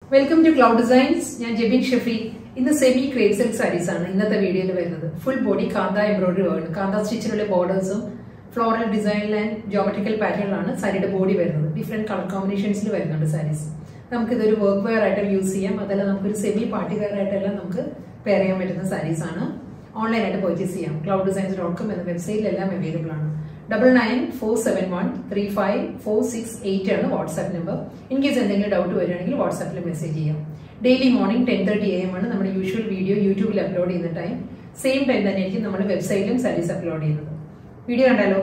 welcome to cloud designs ഞാൻ ജെബിൻ ഷെഫി ഇന്ന് semi crepe silk saris ആണ് ഇന്നത്തെ വീഡിയോയിൽ വരുന്നത് full body kantha embroidery work kantha സ്റ്റിച്ചിലുള്ള ബോർഡേഴ്സും ഫ്ലോറൽ ഡിസൈൻ ആൻഡ് ജോമെട്രിക്കൽ പാറ്റേണിലാണ് സാരിയുടെ ബോഡി വരുന്നത് ഡിഫറെന്റ് കളർ കോമ്പിനേഷൻസിൽ വരുന്നുണ്ട് സാരീസ് നമുക്ക് ഇതൊരു വർക്ക് വെയർ ആയിട്ട് യൂസ് ചെയ്യാം അതല്ല നമുക്കൊരു സെമി പാർട്ടി വെയർ ആയിട്ടെല്ലാം നമുക്ക് പെയർ ചെയ്യാൻ പറ്റുന്ന സാരീസ് ആണ് ഓൺലൈൻ ആയിട്ട് പർച്ചേസ് ചെയ്യാം ക്ലൗഡ് ഡിസൈൻസ് ഡോട്ട് കോം എന്ന വെബ്സൈറ്റിലെല്ലാം അവൈലബിൾ ആണ് double nine four seven one three five four six eight ആണ് വാട്സാപ്പ് നമ്പർ ഇൻ കേസ് എന്തെങ്കിലും ഡൗട്ട് വരികയാണെങ്കിൽ വാട്സാപ്പിൽ മെസ്സേജ് ചെയ്യാം daily morning ten thirty A M ആണ് നമ്മുടെ യൂഷ്വൽ വീഡിയോ യൂട്യൂബിൽ അപ്ലോഡ് ചെയ്യുന്ന ടൈം സെയിം ടൈം തന്നെയായിരിക്കും നമ്മുടെ വെബ്സൈറ്റിലും സാരീസ് അപ്ലോഡ് ചെയ്യുന്നത് വീഡിയോ കണ്ടാലോ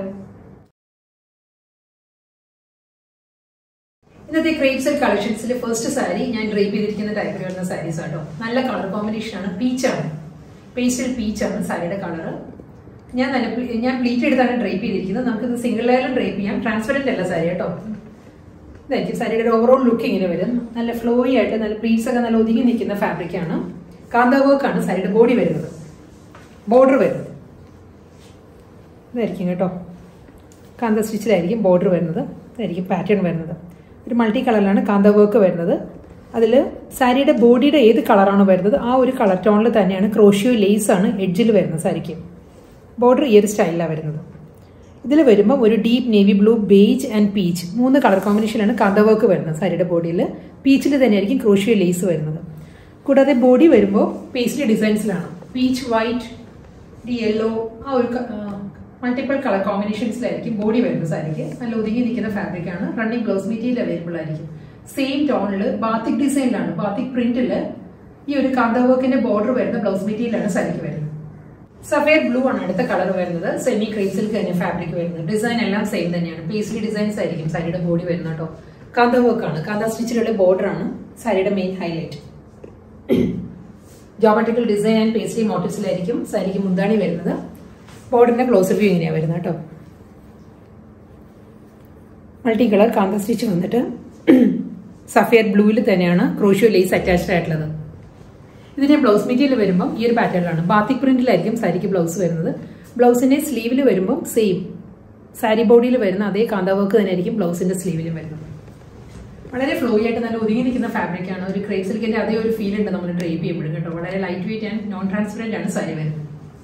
ഇന്നത്തെ ക്രേപ്പ് സെൽ കളക്ഷൻസിൽ ഫസ്റ്റ് സാരി ഞാൻ ഡ്രൈപ്പ് ചെയ്തിരിക്കുന്ന ടൈപ്പിൽ വരുന്ന സാരീസ് ആട്ടോ നല്ല കളർ കോമ്പിനേഷൻ ആണ് പീച്ചാണ് പേസ്റ്റൽ പീച്ചാണ് സാരിയുടെ കളർ ഞാൻ നല്ല പ്ലീ- ഞാൻ പ്ലീറ്റ് എടുത്താണ് ഡ്രൈപ്പ് ചെയ്തിരിക്കുന്നത് നമുക്ക് ഇത് സിംഗിൾ ലെയറിലും ഡ്രൈപ്പ് ചെയ്യാം ട്രാൻസ്പെറന്റ് അല്ല സാരി കേട്ടോ ഇതായിരിക്കും സാരിയുടെ ഓവറോൾ ലുക്ക് ഇങ്ങനെ വരും നല്ല ഫ്ലോയി ആയിട്ട് നല്ല പ്ലീറ്റ്സ് ഒക്കെ നല്ല ഒതുങ്ങി നിൽക്കുന്ന ഫാബ്രിക് ആണ് കാന്ത വർക്ക് ആണ് സാരിയുടെ ബോഡി വരുന്നത് ബോർഡർ വരുന്നത് ഇതായിരിക്കും കേട്ടോ കാന്ത സ്റ്റിച്ചിലായിരിക്കും ബോർഡർ വരുന്നത് ഇതായിരിക്കും പാറ്റേൺ വരുന്നത് ഒരു മൾട്ടി കളറിലാണ് കാന്ത വർക്ക് വരുന്നത് അതിൽ സാരിയുടെ ബോഡിയുടെ ഏത് കളറാണോ വരുന്നത് ആ ഒരു കളർ ടോണിൽ തന്നെയാണ് ക്രോഷ്യോ ലേസ് ആണ് എഡ്ജിൽ വരുന്നത് സാരിക്ക് ബോർഡർ ഈ ഒരു സ്റ്റൈലിലാണ് വരുന്നത് ഇതിൽ വരുമ്പോൾ ഒരു deep navy blue beige and peach മൂന്ന് കളർ കോമ്പിനേഷനിലാണ് കാന്ത വർക്ക് വരുന്നത് സാരിയുടെ ബോഡിയിൽ പീച്ചിൽ തന്നെയായിരിക്കും ക്രോഷ്യോ ലേസ് വരുന്നത് കൂടാതെ ബോഡി വരുമ്പോൾ പേസ്ലി ഡിസൈൻസിലാണ് പീച്ച് വൈറ്റ് ഡി യെല്ലോ ആ ഒരു മൾട്ടിപ്പിൾ കളർ കോമ്പിനേഷൻസിലായിരിക്കും ബോഡി വരുന്നത് സാരിക്ക് നല്ല ഒതുങ്ങി നിൽക്കുന്ന ഫാബ്രിക് ആണ് റണ്ണിങ് ബ്ലൗസ് മെറ്റീരിയൽ അവൈലബിൾ ആയിരിക്കും സെയിം ടോണിൽ ബാത്തിക് ഡിസൈനിലാണ് ബാത്തിക് പ്രിന്റിൽ ഈ ഒരു കാന്ത വർക്കിന്റെ ബോർഡർ വരുന്ന ബ്ലൗസ് മെറ്റീരിയലാണ് സാരിക്ക് വരുന്നത് സഫേർ ബ്ലൂ ആണ് അടുത്ത കളർ വരുന്നത് സെമി ക്രേപ്പ് സിൽക്ക് തന്നെ ഫാബ്രിക് വരുന്നത് ഡിസൈൻ എല്ലാം സെയിം തന്നെയാണ് പേസ്ലി ഡിസൈൻസ് ആയിരിക്കും സാരിയുടെ ബോഡി വരുന്നത് കേട്ടോ കാന്ത വർക്ക് ആണ് കാന്ത സ്റ്റിച്ചിലുള്ള ബോർഡർ ആണ് സാരിയുടെ main highlight geometrical design and paisley മോട്ടീവ്സിലായിരിക്കും സാരിക്ക് മുന്താണി വരുന്നത് ബോർഡിന്റെ ക്ലോസ് വ്യൂ ഇങ്ങനെയാണ് വരുന്നത് കേട്ടോ മൾട്ടി കളർ കാന്ത സ്റ്റിച്ച് വന്നിട്ട് സഫിയർ ബ്ലൂവിൽ തന്നെയാണ് ക്രോഷ്യോ ലേസ് അറ്റാച്ച്ഡ് ആയിട്ടുള്ളത് ഇതിന്റെ ബ്ലൗസ് മെറ്റീരിയൽ വരുമ്പോൾ ഈ ഒരു പാറ്റേണിലാണ് ബാത്തിക് പ്രിന്റിലായിരിക്കും സാരിക്ക് ബ്ലൗസ് വരുന്നത് ബ്ലൗസിന്റെ സ്ലീവിൽ വരുമ്പോൾ സെയിം സാരി ബോഡിയിൽ വരുന്ന അതേ കാന്ത വർക്ക് തന്നെ ആയിരിക്കും ബ്ലൗസിന്റെ സ്ലീവിലും വരുന്നത് വളരെ ഫ്ലോയി ആയിട്ട് നല്ല ഒതുങ്ങി നിൽക്കുന്ന ഫാബ്രിക് ആണ് ഒരു ക്രേപ്പ് സിൽക്കിന്റെ അതേ ഒരു ഫീൽ ഉണ്ട് നമ്മൾ ഡ്രൈപ്പ് ചെയ്യുമ്പോഴും കേട്ടോ വളരെ light weight and non transparent ആണ് സാരി വരുന്നത്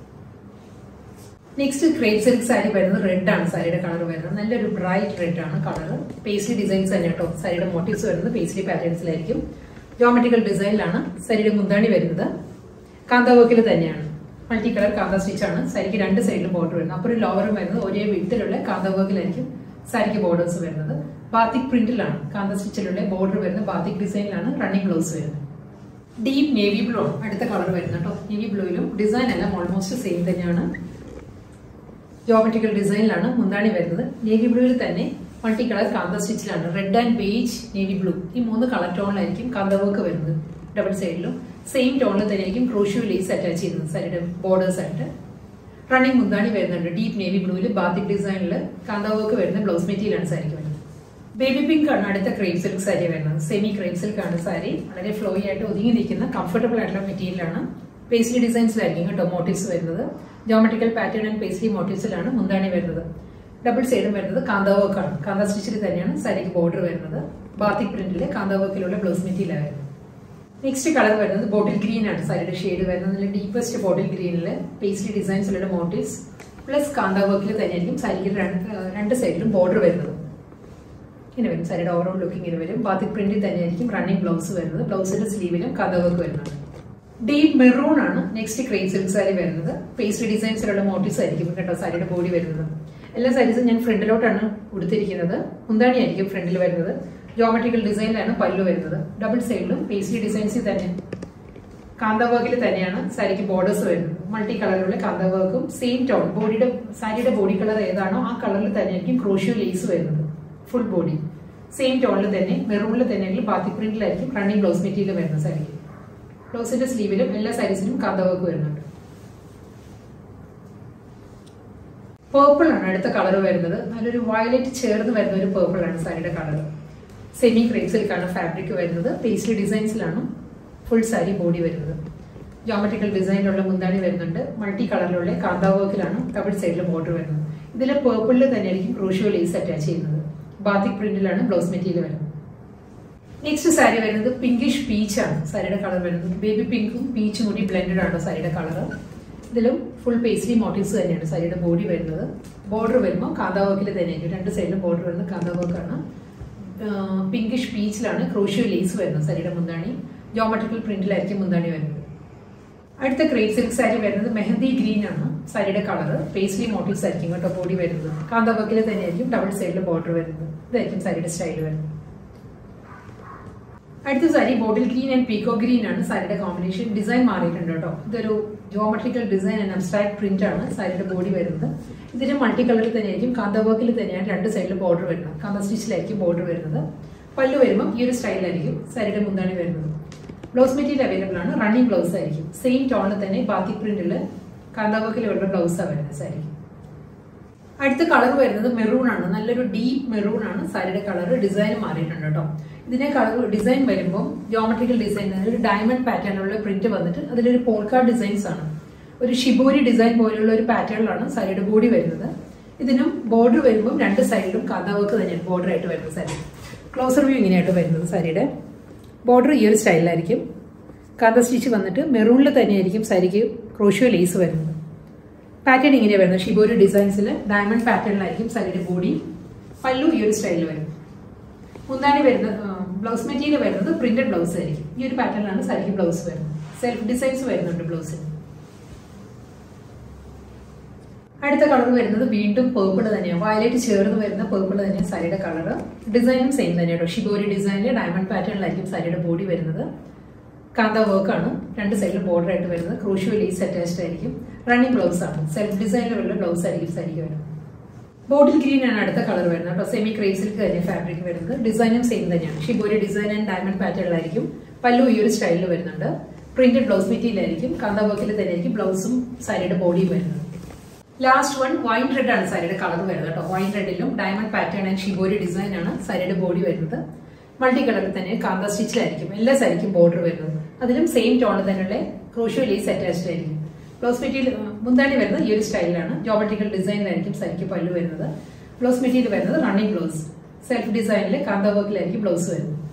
നെക്സ്റ്റ് ക്രേപ്പ് സിൽക്ക് സാരി വരുന്നത് റെഡ് ആണ് സാരിയുടെ കളർ വരുന്നത് നല്ലൊരു ബ്രൈറ്റ് റെഡ് ആണ് കളർ പേസ്ലി ഡിസൈൻസ് തന്നെ കേട്ടോ സാരിയുടെ മോട്ടീവ്സ് വരുന്നത് പേസ്ലി പാറ്റേൺസിലായിരിക്കും ജോമെട്രിക്കൽ ഡിസൈനിലാണ് സാരിയുടെ മുന്താണി വരുന്നത് കാന്ത വർക്കിൽ തന്നെയാണ് മൾട്ടി കളർ കാന്ത സ്റ്റിച്ച് ആണ് സാരിക്ക് രണ്ട് സൈഡിലും ബോർഡർ വരുന്നത് അപ്പോൾ ഒരു ലോവറും വരുന്നത് ഒരേ വിധത്തിലുള്ള കാന്ത വർക്കിലായിരിക്കും സാരിക്ക് ബോർഡേഴ്സ് വരുന്നത് ബാത്തിക് പ്രിന്റിലാണ് കാന്ത സ്റ്റിച്ചിലുള്ള ബോർഡർ വരുന്നത് ബാത്തിക് ഡിസൈനിലാണ് റണ്ണിങ് ബ്ലൗസ് വരുന്നത് ഡീപ്പ് നേവി ബ്ലൂ ആണ് അടുത്ത കളർ വരുന്നത് കേട്ടോ നേവി ബ്ലൂയിലും ഡിസൈൻ എല്ലാം ഓൾമോസ്റ്റ് സെയിം തന്നെയാണ് ജോമെട്രിക്കൽ ഡിസൈനിലാണ് മുന്താണി വരുന്നത് നേവി ബ്ലൂവിൽ തന്നെ മൾട്ടി കളർ കാന്ത സ്റ്റിച്ചിലാണ് red and beige navy blue ഈ മൂന്ന് കളർ ടോണിലായിരിക്കും കാന്ത വർക്ക് വരുന്നത് ഡബിൾ സൈഡിലും സെയിം ടോണിൽ തന്നെയായിരിക്കും ക്രോഷ്യോ ലേസ് അറ്റാച്ച് ചെയ്യുന്നത് സാരിയുടെ ബോർഡേഴ്സ് ആയിട്ട് റണ്ണിങ് മുന്താണി വരുന്നുണ്ട് ഡീപ്പ് നേവി ബ്ലൂവിൽ ബാത്തിക് ഡിസൈനിൽ കാന്ത വർക്ക് വരുന്ന ബ്ലൗസ് മെറ്റീരിയലാണ് സാരിക്ക് വരുന്നത് ബേബി പിങ്ക് ആണ് അടുത്ത ക്രേപ്പ് സിൽക്ക് സാരി വരുന്നത് സെമി ക്രേപ്പ് സിൽക്ക് ആണ് സാരി വളരെ ഫ്ലോയി ആയിട്ട് ഒതുങ്ങി നിൽക്കുന്ന കംഫർട്ടബിൾ ആയിട്ടുള്ള മെറ്റീരിയലാണ് പേസ്ലി ഡിസൈൻസിലായിരിക്കും കേട്ടോ മോട്ടീവ്സ് വരുന്നത് ജോമെട്രിക്കൽ പാറ്റേൺ ആൻഡ് പേസ്ലി മോട്ടീവ്സിലാണ് മുന്താണി വരുന്നത് ഡബിൾ സൈഡും വരുന്നത് കാന്ത വർക്കാണ് കാന്ത സ്റ്റിച്ചിൽ തന്നെയാണ് സാരിക്ക് ബോർഡർ വരുന്നത് ബാത്തിക് പ്രിന്റിലെ കാന്ത വർക്കിലുള്ള ബ്ലൗസ് മെറ്റീരിയൽ വരുന്നത് നെക്സ്റ്റ് കളർ വരുന്നത് ബോട്ടിൽ ഗ്രീൻ ആണ് സാരിയുടെ ഷെയ്ഡ് വരുന്നത് നല്ല ഡീപ്പസ്റ്റ് ബോട്ടിൽ ഗ്രീനിൽ പേസ്ലി ഡിസൈൻസിലുള്ള മോട്ടീവ്സ് പ്ലസ് കാന്ത വർക്കിൽ തന്നെയായിരിക്കും സാരിക്ക് രണ്ട് രണ്ട് സൈഡിലും ബോർഡർ വരുന്നത് ഇങ്ങനെ വരും സാരിയുടെ ഓവറോൾ ലുക്ക് ഇങ്ങനെ വരും ബാത്തിക് പ്രിന്റിൽ തന്നെയായിരിക്കും റണ്ണിങ് ബ്ലൗസ് വരുന്നത് ബ്ലൗസിന്റെ സ്ലീവിലും കഥ വർക്ക് വരുന്നത് ഡീപ് മെറൂൺ ആണ് നെക്സ്റ്റ് ക്രേപ്പ് സിൽക്ക് സാരി വരുന്നത് പേസ്ട്രി ഡിസൈൻസിലുള്ള മോട്ടീവ്സ് ആയിരിക്കും കേട്ടോ സാരിയുടെ ബോഡി വരുന്നത് എല്ലാ സാരീസും ഞാൻ ഫ്രണ്ടിലോട്ടാണ് ഉടുത്തിരിക്കുന്നത് മുന്താണി ആയിരിക്കും ഫ്രണ്ടിൽ വരുന്നത് ജോമെട്രിക്കൽ ഡിസൈനിലാണ് പല്ലു വരുന്നത് ഡബിൾ സൈഡിലും പേസ്ട്രി ഡിസൈൻസിൽ തന്നെ കാന്ത വർക്കിൽ തന്നെയാണ് സാരിക്ക് ബോർഡേഴ്സ് വരുന്നത് മൾട്ടി കളറിലുള്ള കാന്ത വർക്കും സെയിം ടോൺ ബോഡിയുടെ സാരിയുടെ ബോഡി കളർ ഏതാണോ ആ കളറിൽ തന്നെയായിരിക്കും ക്രോഷ്യോ ലേസ് വരുന്നത് ഫുൾ ബോഡി സെയിം ടോണിൽ തന്നെ മെറൂണിൽ തന്നെ ബാത്തിക് പ്രിന്റിലായിരിക്കും റണ്ണിങ് ബ്ലൗസ് മെറ്റീരിയൽ വരുന്നത് സാരിക്ക് ബ്ലൗസിന്റെ സ്ലീവിലും എല്ലാ സാരീസിലും കാന്ത വർക്ക് വരുന്നുണ്ട് പേർപ്പിൾ ആണ് അടുത്ത കളർ വരുന്നത് നല്ലൊരു വയലറ്റ് ചേർന്ന് വരുന്ന ഒരു പേർപ്പിൾ ആണ് സാരിയുടെ കളർ സെമി ക്രേപ്പ് സിൽക്കാണ് ഫാബ്രിക് വരുന്നത് പേസ്ലി ഡിസൈൻസിലാണ് ഫുൾ സാരി ബോഡി വരുന്നത് ജോമെട്രിക്കൽ ഡിസൈനിലുള്ള മുന്താണി വരുന്നുണ്ട് മൾട്ടി കളറിലുള്ള കാന്ത വർക്കിലാണ് ഡബിൾ സൈഡിൽ ബോർഡർ വരുന്നത് ഇതിൽ പേർപ്പിളിൽ തന്നെയായിരിക്കും ക്രൂഷ്യോ ലേസ് അറ്റാച്ച് ചെയ്യുന്നത് ബാത്തിക് പ്രിന്റിലാണ് ബ്ലൗസ് മെറ്റീരിയൽ വരുന്നത് നെക്സ്റ്റ് സാരി വരുന്നത് പിങ്കിഷ് പീച്ച് പീച്ചാണ് സാരിയുടെ കളർ വരുന്നത് ബേബി പിങ്കും പീച്ചും കൂടി ബ്ലെൻഡഡ് ആണ് സാരിയുടെ കളർ ഇതിലും ഫുൾ പേസ്ലി മോട്ടീവ്സ് തന്നെയാണ് സാരിയുടെ ബോഡി വരുന്നത് ബോർഡർ വരുമ്പോൾ കാന്താ വർക്കിൽ തന്നെയായിരിക്കും രണ്ട് സൈഡിലും ബോർഡർ വരുന്നത് കാന്താ വർക്കാണ് പിങ്കിഷ് പീച്ചിലാണ് ക്രോഷ്യോ ലേസ് വരുന്നത് സാരിയുടെ മുന്താണി ജോമെട്രിക്കൽ പ്രിന്റിലായിരിക്കും മുന്താണി വരുന്നത് അടുത്ത ക്രേപ്പ് സിൽക്ക് സാരി വരുന്നത് മെഹന്തി ഗ്രീൻ ആണ് സാരിയുടെ കളർ പേസ്ലി മോട്ടീവ്സ് ആയിരിക്കും കേട്ടോ ബോഡി വരുന്നത് കാന്താ വർക്കിൽ തന്നെയായിരിക്കും ഡബിൾ സൈഡിൽ ബോർഡർ വരുന്നത് ഇതായിരിക്കും സാരിയുടെ സ്റ്റൈൽ വരുന്നത് അടുത്ത സാരി ബോട്ടിൽ ഗ്രീൻ ആൻഡ് പീക്കോ ഗ്രീൻ ആണ് സാരിയുടെ കോമ്പിനേഷൻ ഡിസൈൻ മാറിയിട്ടുണ്ട് കേട്ടോ ഇതൊരു geometrical design and abstract print ആണ് സാരിയുടെ ബോഡി വരുന്നത് ഇതിന് മൾട്ടി കളറിൽ തന്നെയായിരിക്കും കാന്ത വർക്കിൽ തന്നെയാണ് രണ്ട് സൈഡിൽ ബോർഡർ വരുന്നത് കാന്ത സ്റ്റിച്ചിലായിരിക്കും ബോർഡർ വരുന്നത് പല്ലു വരുമ്പോൾ ഈ ഒരു സ്റ്റൈലായിരിക്കും സാരിയുടെ മുന്താണി വരുന്നത് ബ്ലൗസ് മെറ്റീരിയൽ അവൈലബിൾ ആണ് റണ്ണിങ് ബ്ലൗസ് ആയിരിക്കും സെയിം ടോണിൽ തന്നെ ബാത്തി പ്രിന്റിൽ കാന്ത വർക്കിലുള്ള ബ്ലൗസാണ് വരുന്നത് സാരിക്ക് അടുത്ത കളർ വരുന്നത് മെറൂൺ ആണ് നല്ലൊരു ഡീപ്പ് മെറൂൺ ആണ് സാരിയുടെ കളർ ഡിസൈൻ മാറിയിട്ടുണ്ട് കേട്ടോ ഇതിനെ കളർ ഡിസൈൻ വരുമ്പോൾ ജോമെട്രിക്കൽ ഡിസൈൻ ഒരു ഡയമണ്ട് പാറ്റേണിലുള്ള പ്രിന്റ് വന്നിട്ട് അതിലൊരു പോൾക്കാർഡ് ഡിസൈൻസ് ആണ് ഒരു ഷിബോരി ഡിസൈൻ പോലെയുള്ള ഒരു പാറ്റേണിലാണ് സാരിയുടെ ബോഡി വരുന്നത് ഇതിനും ബോർഡർ വരുമ്പോൾ രണ്ട് സൈഡിലും കാന്താ വർക്ക് തന്നെയാണ് ബോർഡർ ആയിട്ട് വരുന്നത് സാരി ക്ലോസർ വ്യൂ ഇങ്ങനെയായിട്ട് വരുന്നത് സാരിയുടെ ബോർഡർ ഈ ഒരു സ്റ്റൈലിലായിരിക്കും കാന്ത സ്റ്റിച്ച് വന്നിട്ട് മെറൂണിൽ തന്നെയായിരിക്കും സാരിക്ക് ക്രോഷ്യോ ലേസ് വരുന്നത് പാറ്റേൺ ഇങ്ങനെ വരുന്നത് ഷിബോരി ഡിസൈൻസിൽ ഡയമണ്ട് പാറ്റേണിലായിരിക്കും സാരിയുടെ ബോഡി പല്ലു ഈ ഒരു സ്റ്റൈലിൽ വരും മുന്താണി വരുന്നത് ബ്ലൗസ് മെറ്റീരിയൽ വരുന്നത് പ്രിന്റഡ് ബ്ലൗസ് ആയിരിക്കും ഈ ഒരു പാറ്റേണിലാണ് സാരിക്ക് ബ്ലൗസ് വരുന്നത് സെൽഫ് ഡിസൈൻസ് വരുന്നുണ്ട് ബ്ലൗസിന് അടുത്ത കളർ വരുന്നത് വീണ്ടും പേർപ്പിൾ തന്നെയാണ് വയലറ്റ് ചേർന്ന് വരുന്ന പേർപ്പിൾ തന്നെയാണ് സാരിയുടെ കളർ ഡിസൈനും സെയിം തന്നെയാണ് ഷിബോരി ഡിസൈനിൽ ഡയമണ്ട് പാറ്റേണിലായിരിക്കും സാരിയുടെ ബോഡി വരുന്നത് കാന്ത വർക്കാണ് രണ്ട് സൈഡിലും ബോർഡർ ആയിട്ട് വരുന്നത് ക്രൂഷ്യോ ലേസ് അറ്റാച്ച്ഡ് ആയിരിക്കും റണ്ണിങ് ബ്ലൗസ് ആണ് സെൽഫ് ഡിസൈനിലുള്ള ബ്ലൗസ് ആയിരിക്കും സാരിക്ക് വരുന്നത് ബോട്ടിൽ ഗ്രീൻ ആണ് അടുത്ത കളർ വരുന്നത് കേട്ടോ സെമി ക്രേപ്പ് സിൽക്ക് തന്നെ ഫാബ്രിക് വരുന്നത് ഡിസൈനും സെയിം തന്നെയാണ് ഷിബോരി ഡിസൈൻ ആൻഡ് ഡയമണ്ട് പാറ്റേണിലായിരിക്കും പല്ലു ഈ ഒരു സ്റ്റൈലിൽ വരുന്നുണ്ട് പ്രിന്റഡ് ബ്ലൗസ് മെറ്റീരിയൽ ആയിരിക്കും കാന്ത വർക്കിൽ തന്നെ ആയിരിക്കും ബ്ലൗസും സാരിയുടെ ബോഡിയും വരുന്നത് ലാസ്റ്റ് വൺ വൈൻ റെഡ് ആണ് സാരിയുടെ കളർ വരുന്നത് കേട്ടോ വൈൻ റെഡിലും diamond pattern and shibori design ആണ് സാരിയുടെ ബോഡി വരുന്നത് മൾട്ടി കളറിൽ തന്നെ കാന്ത സ്റ്റിച്ചിലായിരിക്കും എല്ലാ സാരിക്കും ബോർഡർ വരുന്നത് അതിലും സെയിം ടോണിൽ തന്നെയുള്ള ക്രോഷ്യോ ലേസ് അറ്റാച്ച്ഡ് ആയിരിക്കും ബ്ലൗസ് മെറ്റീരിയൽ മുന്താണി വരുന്നത് ഈ ഒരു സ്റ്റൈലിലാണ് ജോമെട്രിക്കൽ ഡിസൈനിലായിരിക്കും സാരിക്ക് പല്ലു വരുന്നത് ബ്ലൗസ് മെറ്റീരിയൽ വരുന്നത് റണ്ണിങ് ബ്ലൗസ് സെൽഫ് ഡിസൈനിൽ കാന്ത വർക്കിലായിരിക്കും ബ്ലൗസ് വരുന്നത്